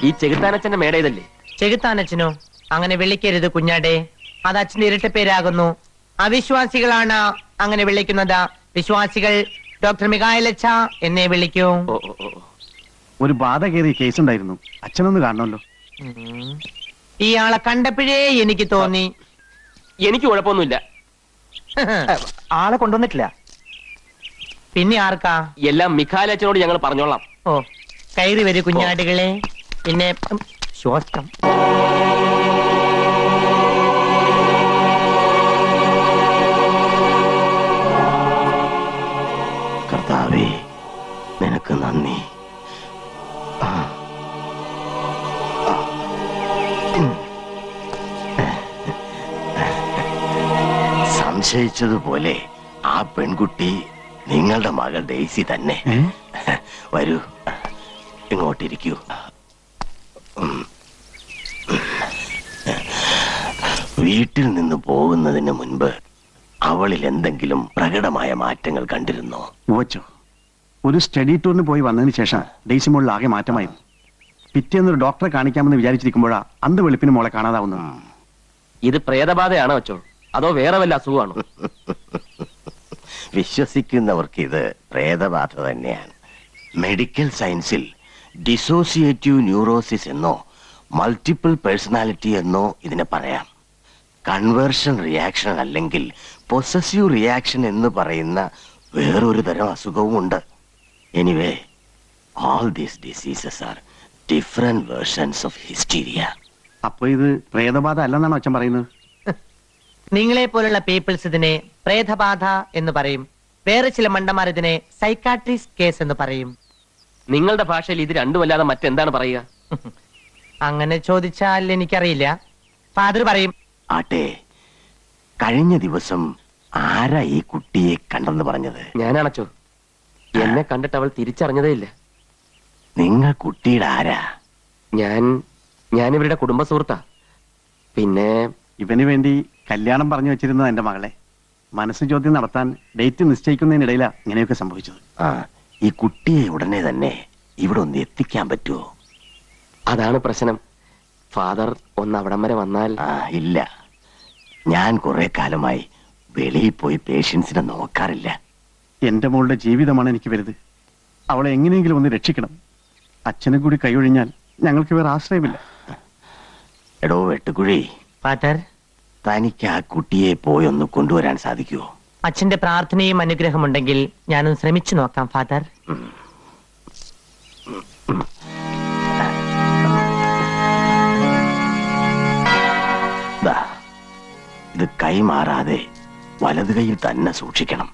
ഈ ചെകുത്താനച്ഛന്റെ മേട ഇതല്ലേ ചെകുത്താനച്ഛനോ അങ്ങനെ വിളിക്കരുത് കുഞ്ഞാടെ അത് അച്ഛന്റെ ഇരട്ടപ്പേരാകുന്നു അവിശ്വാസികളാണ് അങ്ങനെ വിളിക്കുന്നത് വിശ്വാസികൾ ഡോക്ടർ മികായലച്ച എന്നെ വിളിക്കൂ ഓ ഓ ഓ ഓ. ഒരു ബാധ കയറിയ കേസ് ഉണ്ടായിരുന്നു അച്ഛനൊന്ന് കാണണമല്ലോ ഉം. ഇയാളെ കണ്ടപ്പോഴേ എനിക്ക് തോന്നി എനിക്ക് കുഴപ്പമൊന്നുമില്ല ആളെ കൊണ്ടുവന്നിട്ടില്ല പിന്നെ ആർക്കാ എല്ലാം മിഖാലച്ചനോട് ഞങ്ങൾ പറഞ്ഞോളാം ഓ കയറി വരൂ കുഞ്ഞാടുകളെ പിന്നെ ഉം, ശ്വാസം കർത്താവേ നിനക്ക് നന്ദി ആ. ആ. ഉം. സംശയിച്ചതുപോലെ ആ പെൺകുട്ടി നിങ്ങളുടെ മകൾ ഡെയ്സി തന്നെ ഏ? വരൂ ഇങ്ങോട്ടിരിക്കൂ ഉം. വീട്ടിൽ നിന്ന് പോകുന്നതിന് മുൻപ് അവളിൽ എന്തെങ്കിലും പ്രകടമായ മാറ്റങ്ങൾ കണ്ടിരുന്നോ ഉവച്ചോ ഒരു സ്റ്റഡി ടൂറിന് പോയി വന്നതിന് ശേഷം ഡെയ്സി മോളിൽ ആകെ മാറ്റമായിരുന്നു പിറ്റേന്ന് ഒരു ഡോക്ടറെ കാണിക്കാമെന്ന് വിചാരിച്ചിരിക്കുമ്പോഴാ അന്ത് വെളുപ്പിന് മോളെ കാണാതാവുന്നു ഇത് പ്രേതബാധയാണോ അച്ചോ അതോ വേറെ വല്ല അസുഖമാണോ വിശ്വസിക്കുന്നവർക്ക് ഇത് പ്രേതബാധ തന്നെയാണ് മെഡിക്കൽ സയൻസിൽ ഡിസോസിയേറ്റീവ് ന്യൂറോസിസ് എന്നോ മൾട്ടിപ്പിൾ പേഴ്സണാലിറ്റി എന്നോ ഇതിനെ പറയാം കൺവേർഷൻ റിയാക്ഷൻ അല്ലെങ്കിൽ പൊസസീവ് റിയാക്ഷൻ എന്ന് പറയുന്ന വേറൊരു തരം അസുഖവുമുണ്ട് anyway all these diseases are different versions of hysteria അപ്പൊ ഇത് പ്രേതബാധ അല്ലെന്നാണോ അച്ഛൻ പറയുന്നത് നിങ്ങളെ പോലുള്ള പീപ്പിൾസ് ഇതിനെ പ്രേതബാധ എന്ന് പറയും വേറെ ചില മണ്ടന്മാർ ഇതിനെ സൈക്കാട്രിസ്റ്റ് കേസ് എന്ന് പറയും നിങ്ങളുടെ ഭാഷയിൽ ഇത് രണ്ടുമല്ലാതെ മറ്റെന്താണ് പറയുക അങ്ങനെ ചോദിച്ചാൽ എനിക്കറിയില്ല ഫാദർ പറയും ആട്ടെ കഴിഞ്ഞ ദിവസം ആരാ ഈ കുട്ടിയെ കണ്ടെന്ന് പറഞ്ഞത് ഞാനാണച്ചോ എന്നെ കണ്ടിട്ട് അവൾ തിരിച്ചറിഞ്ഞതേ ഇല്ല നിങ്ങൾ കുട്ടിയുടെ ആരാ ഞാൻ ഞാൻ ഇവരുടെ കുടുംബ സുഹൃത്താ പിന്നെ ഇവന് വേണ്ടി കല്യാണം പറഞ്ഞു വെച്ചിരുന്നത് എന്റെ മകളെ മനസ്സ് ചോദ്യം നടത്താൻ ഡേറ്റ് നിശ്ചയിക്കുന്നതിനിടയിലാ ഇങ്ങനെയൊക്കെ സംഭവിച്ചത് ആ ഈ കുട്ടിയെ ഉടനെ തന്നെ ഇവിടെ ഒന്ന് എത്തിക്കാൻ പറ്റുമോ അതാണ് പ്രശ്നം ഫാദർ ഒന്ന് അവിടം വരെ വന്നാൽ ആ ഇല്ല ഞാൻ കുറെ കാലമായി വെളിയിൽ പോയി പേഷ്യൻസിനെ നോക്കാറില്ല എന്റെ മോളുടെ ജീവിതമാണ് എനിക്ക് വലുത് അവളെ എങ്ങനെയെങ്കിലും ഒന്ന് രക്ഷിക്കണം അച്ഛനെ കൂടി കൈയൊഴിഞ്ഞാൽ ഞങ്ങൾക്ക് വേറെ ആശ്രയമില്ല എടോ വെട്ടുകുഴി ഫാദർ തനിക്ക് ആ കുട്ടിയെ പോയി ഒന്ന് കൊണ്ടുവരാൻ സാധിക്കുമോ അച്ഛന്റെ പ്രാർത്ഥനയും അനുഗ്രഹമുണ്ടെങ്കിൽ ഞാനൊന്ന് ശ്രമിച്ചു നോക്കാം ഫാദർ ദാ ഇത് കൈമാറാതെ വലത് കൈയിൽ തന്നെ സൂക്ഷിക്കണം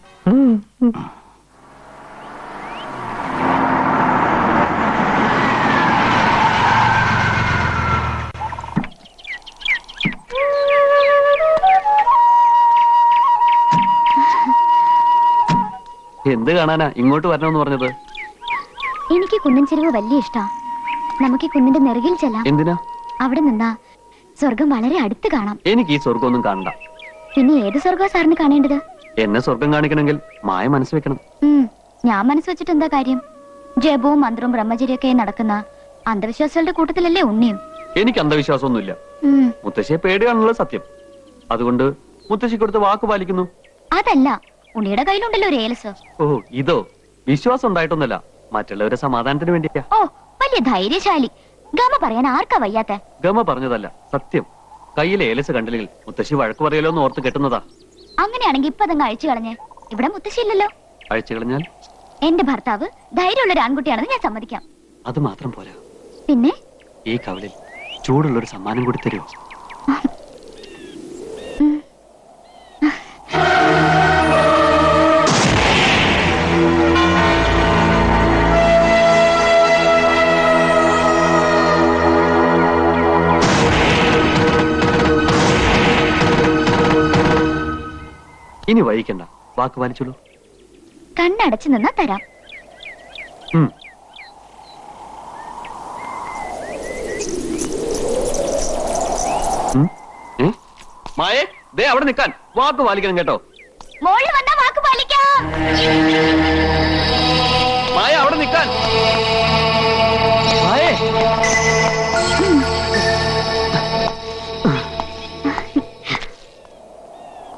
എന്ത് കാണാനാ ഇങ്ങോട്ട് വരണമെന്ന് പറഞ്ഞത് എനിക്ക് കുന്നിൻ ചെരുവ് വലിയ ഇഷ്ടാ നമുക്ക് ഈ കുന്നിന്റെ നെറുകിൽ ചെല്ലാം എന്തിനാ അവിടെ നിന്നാ സ്വർഗം വളരെ അടുത്ത് കാണാം എനിക്ക് ഈ സ്വർഗമൊന്നും കാണണ്ട പിന്നെ ഏത് സ്വർഗം സാറിന് കാണേണ്ടത് എന്നെ സ്വർഗം കാണിക്കണമെങ്കിൽ മായ മനസ്സ് വെക്കണം ഉം, ഞാൻ മനസ്സ് വെച്ചിട്ട് എന്താ കാര്യം ജപവും മന്ത്രവും ബ്രഹ്മചര്യൊക്കെ നടക്കുന്ന അന്ധവിശ്വാസികളുടെ കൂട്ടത്തിലല്ലേ ഉണ്ണിയും എനിക്ക് അന്ധവിശ്വാസമൊന്നുമില്ല ഉം, മുത്തശ്ശിയെ പേടിയാണുള്ളത് സത്യം അതുകൊണ്ട് മുത്തശ്ശി കൊടുത്ത വാക്ക് പാലിക്കുന്നു അതല്ല ഉണ്ണിയുടെ കയ്യിലുണ്ടല്ലോ ഒരു ഏലസ് ഓ ഇതോ വിശ്വാസം ഉണ്ടായിട്ടൊന്നുമല്ല മറ്റുള്ളവരെ സമാധാനത്തിന് വേണ്ടിയാ ഓ വലിയ ധൈര്യശാലി ഗമ പറയാൻ ആർക്കാ വയ്യാത്ത ഗമ പറഞ്ഞതല്ല സത്യം കയ്യിൽ ഏലസ് കണ്ടില്ലെങ്കിൽ മുത്തശ്ശി വഴക്ക് പറയലോ എന്ന് ഓർത്ത് കെട്ടുന്നതാ അങ്ങനെയാണെങ്കിൽ ഇപ്പൊ അതങ്ങ് അഴിച്ചു കളഞ്ഞേ ഇവിടെ മുത്തശ്ശിയില്ലല്ലോ അഴിച്ചു കളഞ്ഞാൽ എന്റെ ഭർത്താവ് ധൈര്യമുള്ള ഒരു ആൺകുട്ടിയാണെന്ന് ഞാൻ സമ്മതിക്കാം അത് മാത്രം പോരാ പിന്നെ ഈ കവലിൽ ചൂടുള്ളൊരു സമ്മാനം കൂടി തരുമോ ഇനി വൈകിക്കണ്ട വാക്ക് പാലിച്ചോളൂ കണ്ണടച്ചു നിന്നാ തരാം ഉം. ഉം? ഏ? മായേ ദേ അവിടെ നിൽക്കാൻ വാക്ക് പാലിക്കണം കേട്ടോ മോളിൽ വന്നാ വാക്ക് പാലിക്കാം മായ അവിടെ നിൽക്കാൻ മായേ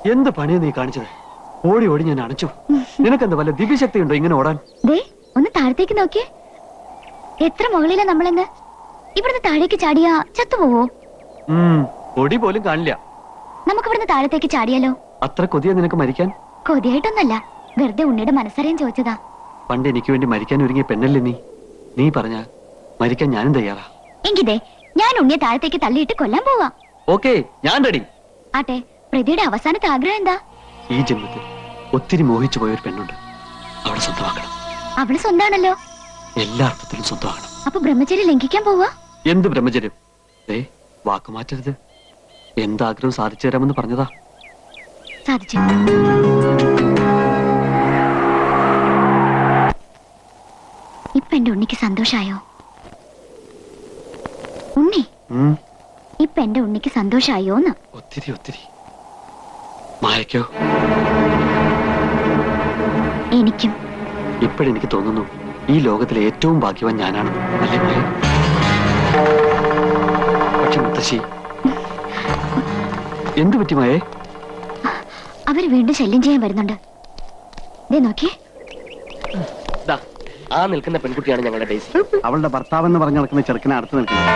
എന്ത് പണിയാ നീ കാണിച്ചത് ഓടി ഓടി ഞാൻ അണച്ചു നിനക്കെന്ത് വല്ല ദിവ്യശക്തി ഉണ്ടോ ഇങ്ങനെ ഓടാൻ ദേ ഒന്ന് താഴത്തേക്ക് നോക്കിയേ എത്ര മുകളിലാ നമ്മളെന്ന് ഇവിടുന്ന് താഴേക്ക് ചാടിയാ ചത്തുപോവോ ഉം, പൊടി പോലും കാണില്ല നമുക്ക് ഇവിടുന്ന് താഴത്തേക്ക് ചാടിയാലോ അത്ര കൊതിയ നിനക്ക് മരിക്കാൻ കൊതിയായിട്ടൊന്നല്ല വെറുതെ ഉണ്ണിയുടെ മനസ്സറിയാൻ ചോദിച്ചതാ പണ്ട് എനിക്ക് വേണ്ടി മരിക്കാൻ ഒരുങ്ങിയ പെണ്ണല്ലേ നീ നീ പറഞ്ഞ മരിക്കാൻ ഞാനും തയ്യാറാ എങ്കിതേ ഞാൻ ഉണ്ണിയെ താഴത്തേക്ക് തള്ളിയിട്ട് കൊല്ലാൻ പോവാ ഓക്കെ ഞാൻ റെഡി ആട്ടെ പ്രതിയുടെ അവസാനത്തെ ആഗ്രഹം എന്താ ഈ ജന്മത്തിൽ ഒത്തിരി മോഹിച്ചു പോയ ഒരു പെണ്ണുണ്ട് അവളെ സ്വന്തമാക്കണം അവള് സ്വന്താണല്ലോ എല്ലാ അർത്ഥത്തിലും സ്വന്തമാക്കണം അപ്പൊ ബ്രഹ്മചര്യം ലംഘിക്കാൻ പോവാ എന്ത് ബ്രഹ്മചര്യം ഏ വാക്ക് മാറ്റരുത് എന്താഗ്രഹം സാധിച്ചു തരാമെന്ന് പറഞ്ഞതാ സാധിച്ചു ഇപ്പൊ എന്റെ ഉണ്ണിക്ക് സന്തോഷായോ ഉണ്ണി ഉം, ഇപ്പൊ എന്റെ ഉണ്ണിക്ക് സന്തോഷായോന്ന് ഒത്തിരി ഒത്തിരി മായക്കോ എനിക്കും ഇപ്പോഴെനിക്ക് തോന്നുന്നു ഈ ലോകത്തിലെ ഏറ്റവും ഭാഗ്യവാൻ ഞാനാണ് അല്ലേ മായ പക്ഷെ മുത്തശ്ശി എന്തു പറ്റി മായേ അവര് വീണ്ടും ശല്യം ചെയ്യാൻ വരുന്നുണ്ട് ദേ നോക്കിയേ ദാ, ആ നിൽക്കുന്ന പെൺകുട്ടിയാണ് ഞങ്ങളുടെ ഡേസി അവളുടെ ഭർത്താവെന്ന് പറഞ്ഞു നടക്കുന്ന ചെറുക്കനെ അടുത്ത് നിൽക്കുന്നത്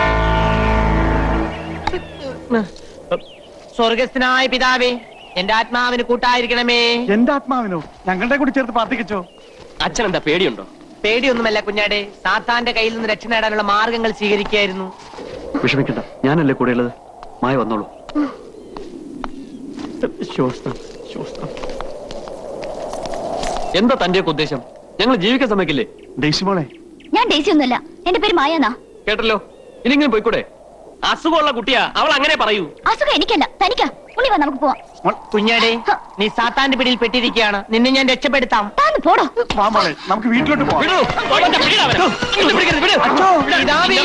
സ്വർഗസ്ഥനായ പിതാവേ എന്റെ ആത്മാവിന് കൂട്ടായിരിക്കണമേ എന്റെ ആത്മാവിനോ ഞങ്ങളുടെ കൂടി ചേർത്ത് പ്രാർത്ഥിക്കച്ചോ അച്ഛൻ എന്താ പേടിയുണ്ടോ പേടിയൊന്നുമല്ല കുഞ്ഞാടെ സാത്താന്റെ കയ്യിൽ നിന്ന് രക്ഷ നേടാനുള്ള മാർഗങ്ങൾ സ്വീകരിക്കായിരുന്നു വിഷമിക്കണ്ട ഞാനല്ലേ കൂടെയുള്ളത് മായ വന്നോളൂ ശ്വാസം ശ്വാസം എന്താ തന്റെയൊക്കെ ഉദ്ദേശം ഞങ്ങൾ ജീവിക്കാൻ സമ്മതിക്കില്ലേ ഡേസി മോളെ ഞാൻ ഡേസി ഒന്നുമല്ല എന്റെ പേര് മായാന്നാ കേട്ടല്ലോ ഇനിങ്ങനെ പോയിക്കൂടെ അസുഖമുള്ള കുട്ടിയാ അവൾ അങ്ങനെ പറയൂ അസുഖം എനിക്കല്ല തനിക്കാ ഉണ്ണി വാ നമുക്ക് പോവാം മോൾ, കുഞ്ഞാടെ നീ സാത്താന്റെ പിടിയിൽ പെട്ടിരിക്കുകയാണ് നിന്നെ ഞാൻ രക്ഷപ്പെടുത്താം താന്ന് പോടോ വാ മോളെ നമുക്ക് വീട്ടിലോട്ട് പോവാം വിടൂ, ഒറ്റ പിടിയിടാ അവനെ. ഇന്ന് പിടിക്കരുത്, വിട്. പിതാവേ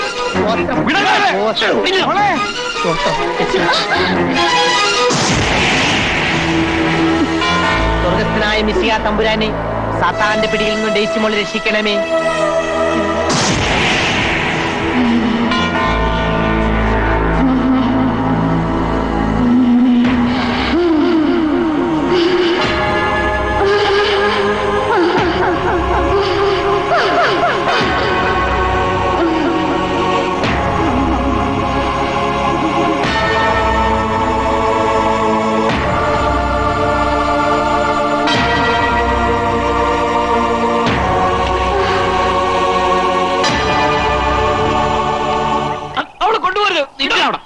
മോളെ സ്വർഗസ്ഥനായ മിസിയ തമ്പുരാനെ സാത്താന്റെ പിടിയിൽ നിന്ന് ഡേസി മോളെ രക്ഷിക്കണമേ അവളെ കൊണ്ടുവരരുത് ഇടാ അവിടെ.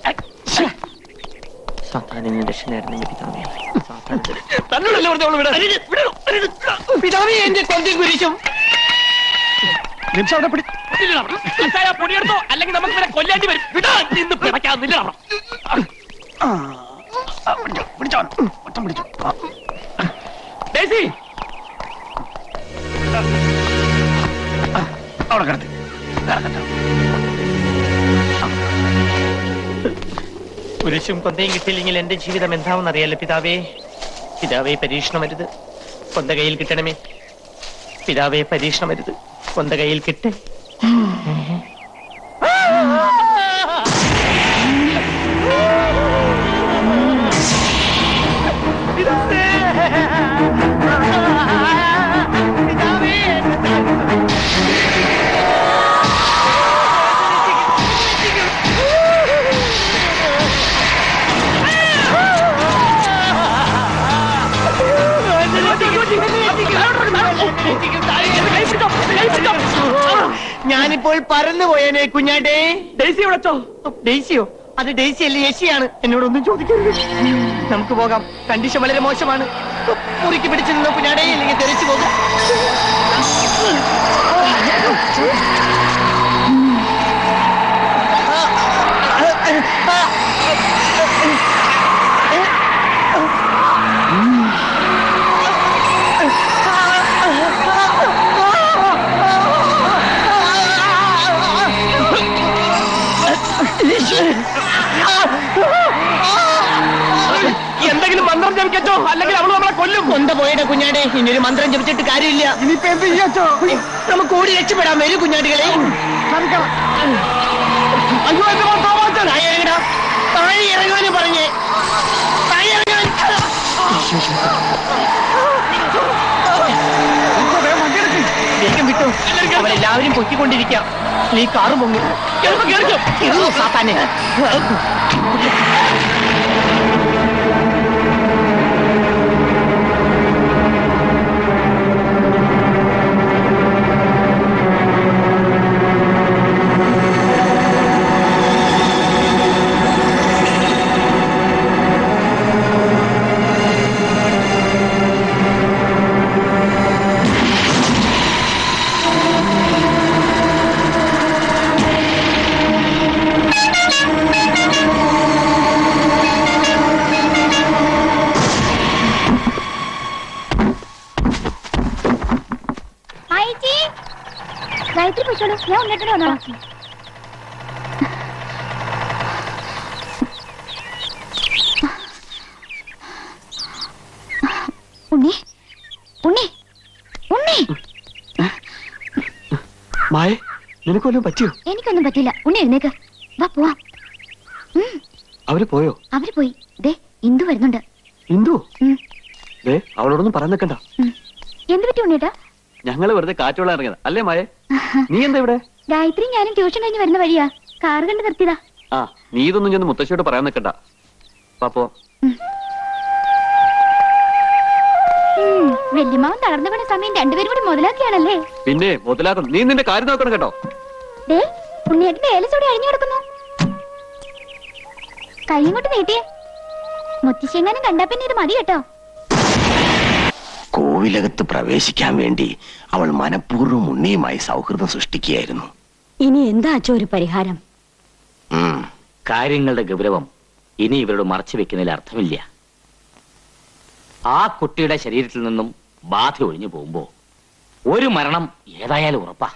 സാത്താനിൽ നിന്ന് രക്ഷ നേടണമേ പിതാവേ തന്നോടല്ലേ പറഞ്ഞ അവള് വിടാൻ? വിടൂ, വിടൂ. പിതാവേ എന്റെ കൊന്തി കുരിശും നിമിഷം അവിടെ പിടി നില്ലെടാ അവിടെ. അച്ഛായ പൊടിയെടുത്തോ അല്ലെങ്കിൽ നമുക്ക് ഇവരെ കൊല്ലേണ്ടി വരും വിടാ നിന്ന് പിടയ്ക്കാൻ നില്ല ആ, ആ, പിടിച്ചോ പിടിച്ചോ ഒറ്റം പിടിച്ചോ ആ, ഡേസി അവിടെ കിടത്തി കിടക്കട്ടെ. കുരിശും കൊന്തയും കിട്ടിയില്ലെങ്കിൽ എന്റെ ജീവിതം എന്താണെന്ന് അറിയാലോ പിതാവേ പിതാവേ പരീക്ഷണം വരുത് കൊന്ത കയ്യിൽ കിട്ടണമേ പിതാവേ പരീക്ഷണം വരുത് കൊന്ത കയ്യിൽ കിട്ടേ ഞാനിപ്പോൾ പറന്നു പോയേനെ കുഞ്ഞാണ്ടേ ഡേസി വിളച്ചോ ഡെയ്സിയോ അത് ഡെയ്സി അല്ലേ യേശിയാണ് എന്നോടൊന്നും ചോദിക്കരുത് നമുക്ക് പോകാം കണ്ടീഷൻ വളരെ മോശമാണ് മുറിക്ക് പിടിച്ചു നിന്നോ കുഞ്ഞാടേ അല്ലെങ്കിൽ തെറിച്ചു പോകാം എന്തെങ്കിലും മന്ത്രം ജപിക്കച്ചോ അല്ലെങ്കിൽ അവള് നമ്മളെ കൊല്ലും കൊന്ത പോയുടെ കുഞ്ഞാടേ ഇനി ഒരു മന്ത്രം ജപിച്ചിട്ട് കാര്യമില്ല ഇനിയിപ്പോ എന്ത് ചെയ്യാച്ചോ നമുക്ക് ഓടി രക്ഷപ്പെടാൻ വരൂ കുഞ്ഞാടികളെ അയ്യോ എന്റെ ഭർത്താവ് താഴെ ഇറങ്ങടാ. താഴെ ഇറങ്ങാന് പറഞ്ഞേ താഴെ ഇറങ്ങാൻ വേഗം വിട്ടു അവരെല്ലാവരും പൊക്കിക്കൊണ്ടിരിക്കാം നീ കാറ് പൊങ്ങും കേറിക്കോ സാത്താനെ അയച്ചി ഗായത്രി പൊയ്ക്കോളൂ ഞാൻ ഉണ്ണിട്ട് വന്നോളാം ഉണ്ണി ഉണ്ണി ഉണ്ണി മായ നിനക്ക് വല്ലതും പറ്റിയോ എനിക്കൊന്നും പറ്റില്ല ഉണ്ണി എഴുന്നേക്ക് വാ പോവാം ഉം, അവര് പോയോ അവര് പോയി ദേ ഇന്ദു വരുന്നുണ്ട് ഇന്ദു ഉം, ദേ അവളോടൊന്നും പറയാൻ നിൽക്കണ്ട ഉം. എന്ത് പറ്റി ഉണ്ണിയേട്ടാ ഞങ്ങള് വെറുതെ കാറ്റുള്ള ഇറങ്ങിയത് അല്ലേ മായ നീ എന്താ ഇവിടെ ഗായത്രി ഞാനും ട്യൂഷൻ കഴിഞ്ഞ് വരുന്ന വഴിയാ കാറ് കണ്ട് നിർത്തിയതാ ആ നീ ഇതൊന്നും ചെന്ന് മുത്തശ്ശിയോട് പറയാൻ നിൽക്കണ്ട പാപ്പോ ഉം, വല്യമ്മാവൻ തളർന്നു വീണ സമയം രണ്ടുപേരും കൂടി മുതലാക്കിയാണല്ലേ പിന്നെ മുതലാക്കണം നീ നിന്റെ കാര്യം നോക്കണം കേട്ടോ ദേ ഉണ്ണിയേട്ടന്റെ ഏലസോടെ അഴിഞ്ഞു കിടക്കുന്നു കൈ ഇങ്ങോട്ട് നീട്ടിയേ മുത്തശ്ശെങ്ങാനും കണ്ടാ പിന്നെ ഇത് മതി കേട്ടോ കോവിലകത്ത് പ്രവേശിക്കാൻ വേണ്ടി അവൾ മനഃപൂർവ്വം ഉണ്ണിയുമായി സൗഹൃദം സൃഷ്ടിക്കുകയായിരുന്നു ഇനി എന്താ അച്ഛോ ഒരു പരിഹാരം ഉം. കാര്യങ്ങളുടെ ഗൗരവം ഇനി ഇവരോട് മറച്ചു വെക്കുന്നതിൽ അർത്ഥമില്ല ആ കുട്ടിയുടെ ശരീരത്തിൽ നിന്നും ബാധ ഒഴിഞ്ഞു പോകുമ്പോ ഒരു മരണം ഏതായാലും ഉറപ്പാ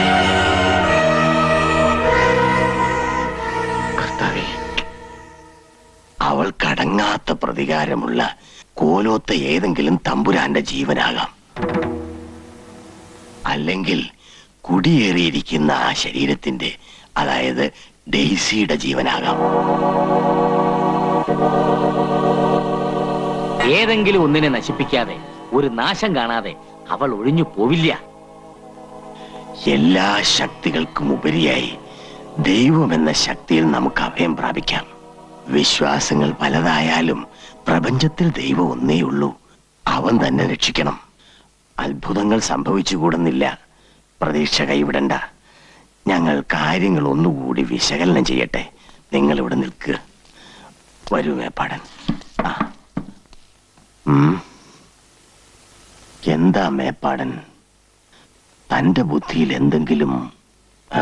കർത്താവേ അവൾ കടങ്ങാത്ത പ്രതികാരമുള്ള കോലോത്ത ഏതെങ്കിലും തമ്പുരാന്റെ ജീവനാകാം അല്ലെങ്കിൽ കുടിയേറിയിരിക്കുന്ന ആ ശരീരത്തിന്റെ അതായത് ഡെയ്സിയുടെ ജീവനാകാം ഏതെങ്കിലും ഒന്നിനെ നശിപ്പിക്കാതെ ഒരു നാശം കാണാതെ അവൾ ഒഴിഞ്ഞു പോവില്ല എല്ലാ ശക്തികൾക്കും ഉപരിയായി ദൈവമെന്ന ശക്തിയിൽ നമുക്ക് അഭയം പ്രാപിക്കാം വിശ്വാസങ്ങൾ പലതായാലും പ്രപഞ്ചത്തിൽ ദൈവം ഒന്നേയുള്ളൂ അവൻ തന്നെ രക്ഷിക്കണം അത്ഭുതങ്ങൾ സംഭവിച്ചുകൂടുന്നില്ല പ്രതീക്ഷ കൈവിടണ്ട ഞങ്ങൾ കാര്യങ്ങൾ ഒന്നുകൂടി വിശകലനം ചെയ്യട്ടെ നിങ്ങൾ ഇവിടെ നിൽക്കുക വരൂ മേപ്പാടൻ ആ ഉം. എന്താ മേപ്പാടൻ തന്റെ ബുദ്ധിയിൽ എന്തെങ്കിലും ആ?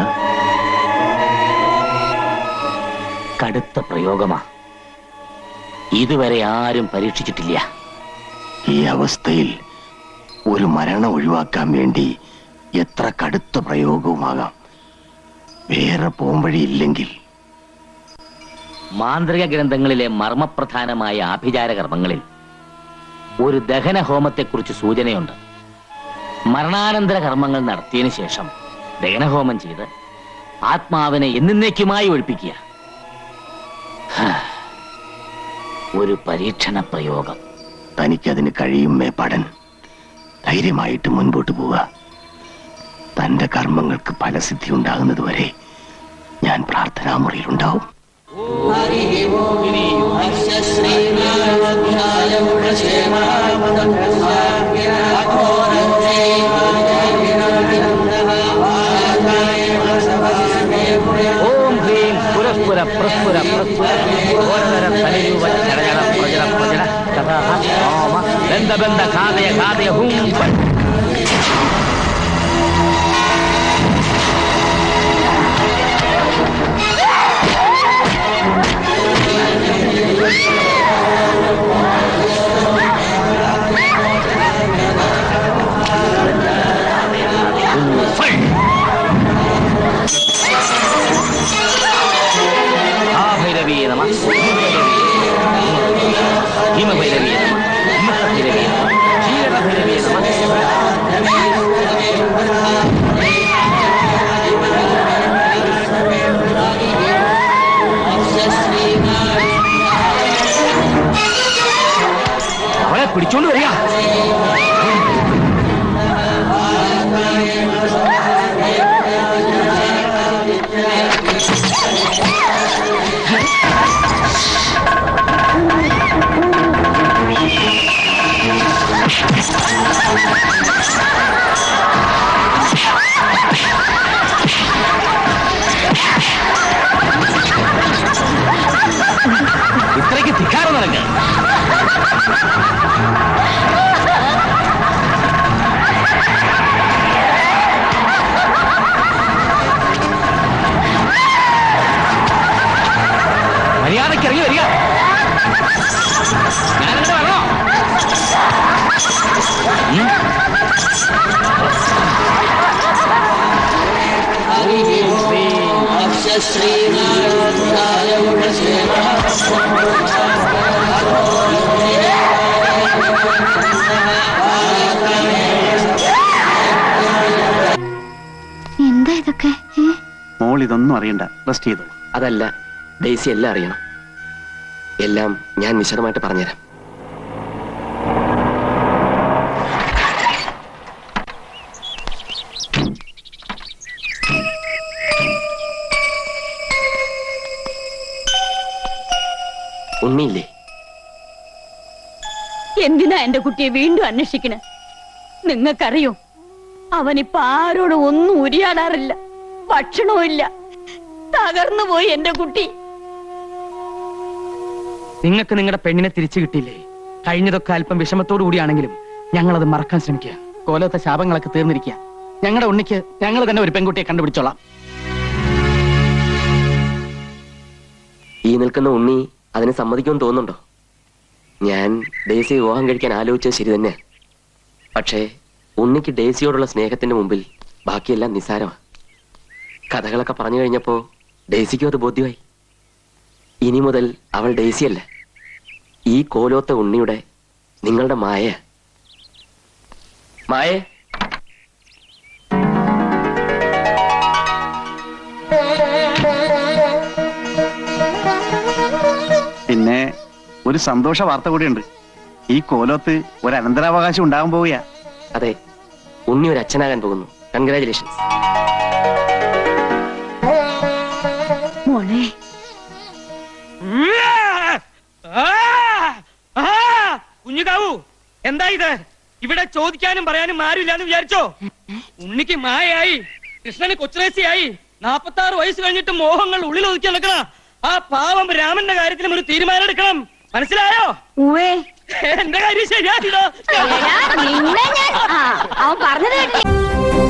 കടുത്ത പ്രയോഗമാ ഇതുവരെ ആരും പരീക്ഷിച്ചിട്ടില്ല ഈ അവസ്ഥയിൽ ഒരു മരണം ഒഴിവാക്കാൻ വേണ്ടി എത്ര കടുത്ത പ്രയോഗവുമാകാം വേറെ പോംവഴിയില്ലെങ്കിൽ മാന്ത്രിക ഗ്രന്ഥങ്ങളിലെ മർമ്മപ്രധാനമായ ആഭിചാര കർമ്മങ്ങളിൽ ഒരു ദഹന ഹോമത്തെക്കുറിച്ച് സൂചനയുണ്ട് മരണാനന്തര കർമ്മങ്ങൾ നടത്തിയതിനു ശേഷം ദഹനഹോമം ചെയ്ത് ആത്മാവിനെ എന്നേക്കുമായി ഒഴിപ്പിക്കുക ഹാ. ഒരു പരീക്ഷണ പ്രയോഗം തനിക്കതിന് കഴിയും മേപ്പാടൻ ധൈര്യമായിട്ട് മുൻപോട്ട് പോവുക തന്റെ കർമ്മങ്ങൾക്ക് ഫലസിദ്ധി ഉണ്ടാകുന്നതുവരെ ഞാൻ പ്രാർത്ഥനാമുറിയിലുണ്ടാവും ഓം ഹ്രീം പുരസ്പുര പ്രസ്പുര പ്രസ്പുര ഓരതര തലരൂപ ചടചട പ്രജട പ്രജട തഥാ ഓമ ബന്ധ ബന്ധ ഖാദയ ഖാദയ ഹും ഫട്. ആ ഭൈരവീ നമ ഹിമഭൈരവീ നമ ഹിമഭൈരവീ നമ ക്ഷീരഭൈരവീ നമ പിടിച്ചോണ്ട് വരിക ഇത്രയ്ക്ക് ധിക്കാരം നിനക്ക് മര്യാദയ്ക്ക് ഇറങ്ങി വരിക ഞാനെന്ത് വരണോ ഉം? എന്താ ഇതൊക്കെ ഏ? മോൾ ഇതൊന്നും അറിയണ്ട റെസ്റ്റ് ചെയ്തോളൂ അതല്ല ഡേസി എല്ലാം അറിയണം എല്ലാം ഞാൻ വിശദമായിട്ട് പറഞ്ഞുതരാം ഉണ്ണിയില്ലേ എന്തിനാ എന്റെ കുട്ടിയെ വീണ്ടും അന്വേഷിക്കണേ നിങ്ങൾക്കറിയോ അവനിപ്പോ ആരോടും ഒന്നും ഉരിയാടാറില്ല ഭക്ഷണവും ഇല്ല തകർന്നു പോയി എന്റെ കുട്ടി നിങ്ങൾക്ക് നിങ്ങളുടെ പെണ്ണിനെ തിരിച്ചു കിട്ടിയില്ലേ കഴിഞ്ഞതൊക്കെ അല്പം വിഷമത്തോടു കൂടിയാണെങ്കിലും ഞങ്ങൾ അത് മറക്കാൻ ശ്രമിക്കുക കോലത്തെ ശാപങ്ങളൊക്കെ തീർന്നിരിക്കുക ഞങ്ങളുടെ ഉണ്ണിക്ക് ഞങ്ങൾ തന്നെ ഒരു പെൺകുട്ടിയെ കണ്ടുപിടിച്ചോളാം ഈ നിൽക്കുന്ന ഉണ്ണി അതിന് സമ്മതിക്കുമെന്ന് തോന്നുന്നുണ്ടോ ഞാൻ ഡേസി വിവാഹം കഴിക്കാൻ ആലോചിച്ചത് ശരി തന്നെ പക്ഷേ ഉണ്ണിക്ക് ഡേസിയോടുള്ള സ്നേഹത്തിന്റെ മുമ്പിൽ ബാക്കിയെല്ലാം നിസ്സാരമാണ് കഥകളൊക്കെ പറഞ്ഞു കഴിഞ്ഞപ്പോ ഡേസിക്കും അത് ബോധ്യമായി ഇനി മുതൽ അവൾ ഡേസിയല്ല ഈ കോലോത്ത ഉണ്ണിയുടെ നിങ്ങളുടെ മായ മായേ പിന്നെ ഒരു സന്തോഷ വാർത്ത കൂടിയുണ്ട് ഈ കോലത്ത് ഒരു അനന്തരാവകാശം ഉണ്ടാകാൻ പോവുകയാ അതെ ഉണ്ണി ഒരു അച്ഛനാകാൻ പോകുന്നു കൺഗ്രാചുലേഷൻസ് മോളെ കുഞ്ഞുകാവു എന്താ ഇത് ഇവിടെ ചോദിക്കാനും പറയാനും ആരുമില്ലാന്ന് വിചാരിച്ചോ ഉണ്ണിക്ക് മായയായി കൃഷ്ണന് കൊച്ചുറേസിയായി നാപ്പത്തി ആറ് വയസ്സ് കഴിഞ്ഞിട്ട് മോഹങ്ങൾ ഉള്ളിൽ ഒതുക്കി നടക്കണ ആ പാവം രാമന്റെ കാര്യത്തിലും ഒരു തീരുമാനം എടുക്കണം മനസ്സിലായോ ഉവേ എന്റെ കാര്യം ശരിയായിട്ടോ നിന്നെ ഞാൻ ആ, അവൻ പറഞ്ഞത് കേട്ടില്ലേ